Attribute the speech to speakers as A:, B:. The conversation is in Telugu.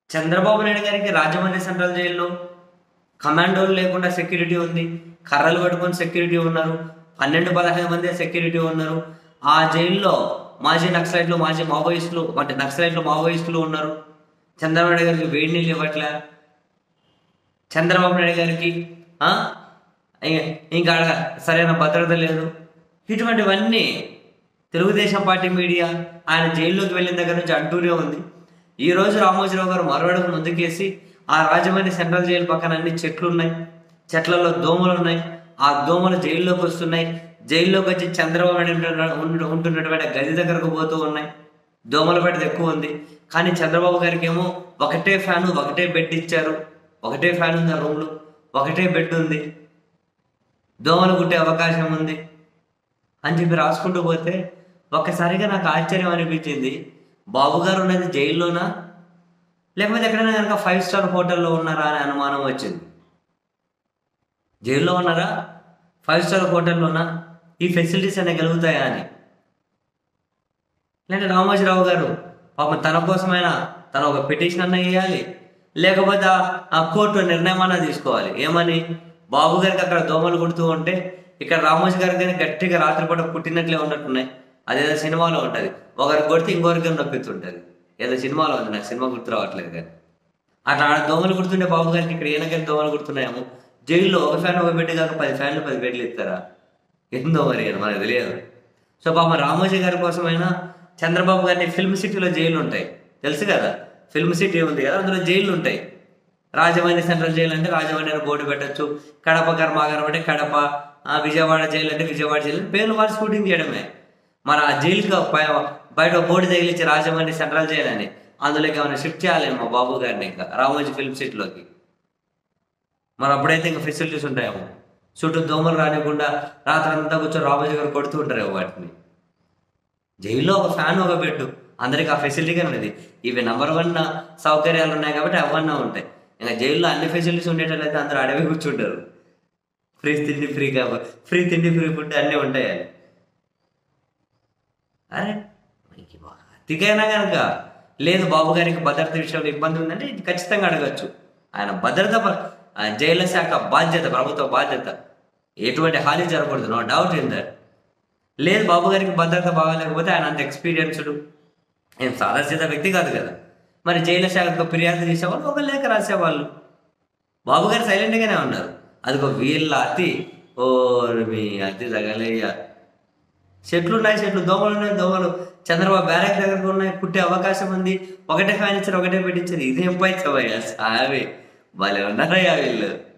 A: చంద్రబాబు నాయుడు గారికి రాజమండ్రి సెంట్రల్ జైల్లో కమాండోలు లేకుండా సెక్యూరిటీ ఉంది కర్రలు పట్టుకొని సెక్యూరిటీ ఉన్నారు పన్నెండు పదహైదు మంది సెక్యూరిటీ ఉన్నారు ఆ జైల్లో మాజీ నక్సలైట్లు మాజీ మావోయిస్టులు అంటే నక్సలైట్లు మావోయిస్టులు ఉన్నారు చంద్రబాబు నాయుడు గారికి వేడి నీళ్ళు ఇవ్వట్లే చంద్రబాబు నాయుడు గారికి ఆ, ఇ- ఇంకా ఆడ సరైన భద్రత లేదు ఇటువంటివన్నీ తెలుగుదేశం పార్టీ మీడియా ఆయన జైల్లోకి వెళ్ళిన దగ్గర నుంచి అంటూనే ఉంది ఈ రోజు రామోజీరావు గారు మరొడకు ముందుకేసి ఆ రాజమండ్రి సెంట్రల్ జైలు పక్కన అన్ని చెట్లు ఉన్నాయి చెట్లలో దోమలు ఉన్నాయి ఆ దోమలు జైల్లోకి వస్తున్నాయి జైల్లోకి వచ్చి చంద్రబాబు నాయుడు ఉంటున్న- ఉంటు- ఉంటున్నటువంటి గది దగ్గరకు పోతూ ఉన్నాయి దోమల పెడత ఎక్కువ ఉంది కానీ చంద్రబాబు గారికి ఏమో ఒకటే ఫ్యాన్ ఒకటే బెడ్ ఇచ్చారు ఒకటే ఫ్యాన్ ఉంది ఆ రూమ్లో ఒకటే బెడ్ ఉంది దోమలు కుట్టే అవకాశం ఉంది అని చెప్పి రాసుకుంటూ పోతే ఒక్కసారిగా నాకు ఆశ్చర్యం అనిపించింది బాబు గారు ఉన్నది జైల్లోనా లేకపోతే ఎక్కడైనా కనుక ఫైవ్ స్టార్ హోటల్లో ఉన్నారా అనే అనుమానం వచ్చింది జైల్లో ఉన్నారా ఫైవ్ స్టార్ హోటల్లోనా ఈ ఫెసిలిటీస్ అనేవి కలుగుతాయా అని లేదంటే రామోజీరావు గారు పాపం తన కోసమైనా తన ఒక పిటిషన్ అన్న వేయాలి లేకపోతే ఆ- ఆ కోర్టు నిర్ణయం అన్నా తీసుకోవాలి ఏమని బాబు గారికి అక్కడ దోమలు కుడుతూ ఉంటే ఇక్కడ రామోజీ గారికి కానీ గట్టిగా రాత్రిపూట పుట్టినట్లే ఉన్నట్టున్నాయి అదేదో సినిమాలో ఉంటుంది ఒకరికి కొడితే ఇంకొకరికి నొప్పిస్తుంటుంది ఏదో సినిమాలో ఉంది నాకు సినిమా గుర్తు రావట్లేదు కానీ అట్లా ఆడ దోమలు కుడుతుంటే బాబు గారికి ఇక్కడ ఈయనకైనా దోమలు కుడుతున్నాయేమో జైల్లో ఒక ఫ్యాన్ ఒక బెడ్ కాక పది ఫ్యాన్లు పది బెడ్లు ఇస్తారా ఏందో మరి అది మనకు తెలియదు సో పాపం రామోజీ గారి కోసమైనా చంద్రబాబు గారిని ఫిల్మ్ సిటీలో జైలు ఉంటాయి తెలుసు కదా ఫిల్మ్ సిటీ ఉంది కదా అందులో జైలు ఉంటాయి రాజమండ్రి సెంట్రల్ జైలు అంటే రాజమండ్రి అని బోర్డు పెట్టచ్చు కడప కర్మాగారం అంటే కడప ఆ, విజయవాడ జైలు అంటే విజయవాడ జైలు అని పేర్లు మార్చి షూటింగ్ చేయడమే మరి ఆ జైలుకి పై- బయట ఒక బోర్డు తగిలించి రాజమండ్రి సెంట్రల్ జైలు అని అందులోకి ఏమైనా షిఫ్ట్ చేయాలి మా బాబు గారిని ఇంకా రామోజీ ఫిల్మ్ సిటీలోకి మరి అప్పుడైతే ఇంకా ఫెసిలిటీస్ ఉంటాయేమో చుట్టూ దోమలు రానికుండా రాత్రి అంతా కూర్చొని రామోజీ గారు కొడుతూ ఉంటారేమో వాటిని జైల్లో ఒక ఫ్యాన్ ఒక బెడ్ అందరికి ఆ ఫెసిలిటీగా ఉన్నది ఇవి నెంబర్ వన్ సౌకర్యాలు ఉన్నాయి కాబట్టి అవన్నీ ఉంటాయి ఇంకా జైల్లో అన్ని ఫెసిలిటీస్ ఉండేటట్లయితే అందరూ అడవి కూర్చుంటారు ఫ్రీ తిండి ఫ్రీ కాబట్టి ఫ్రీ తిండి ఫ్రీ ఫుడ్ అన్నీ ఉంటాయి అని అరే మనకి బాగా అతికైనా కనుక లేదు బాబు గారికి భద్రత విషయంలో ఇబ్బంది ఉందంటే ఇది ఖచ్చితంగా అడగచ్చు ఆయన భద్రత ప- ఆ జైలు శాఖ బాధ్యత ప్రభుత్వ బాధ్యత ఎటువంటి హాని జరగకూడదు నో డౌట్ ఇన్ దట్ లేదు బాబు గారికి భద్రత బాగాలేకపోతే ఆయన అంత ఎక్స్పీరియన్స్డ్ ఏం సాదాసీద వ్యక్తి కాదు కదా మరి జైలు శాఖకు ఫిర్యాదు చేసేవాళ్ళు ఒక లేఖ రాసేవాళ్ళు బాబు గారు సైలెంట్గానే ఉన్నారు అదిగో వీళ్ళ అతి ఓ మీ అతి తగలయ్య చెట్లు ఉన్నాయి చెట్లు దోమలు ఉన్నాయి దోమలు చంద్రబాబు బ్యారెక్ దగ్గర ఉన్నాయి పుట్టే అవకాశం ఉంది ఒకటే ఫ్యాన్ ఇచ్చారు ఒకటే పెట్టించారు ఇదేం పైచవయ్యా సావి భలే ఉన్నారయ్యా వీళ్ళు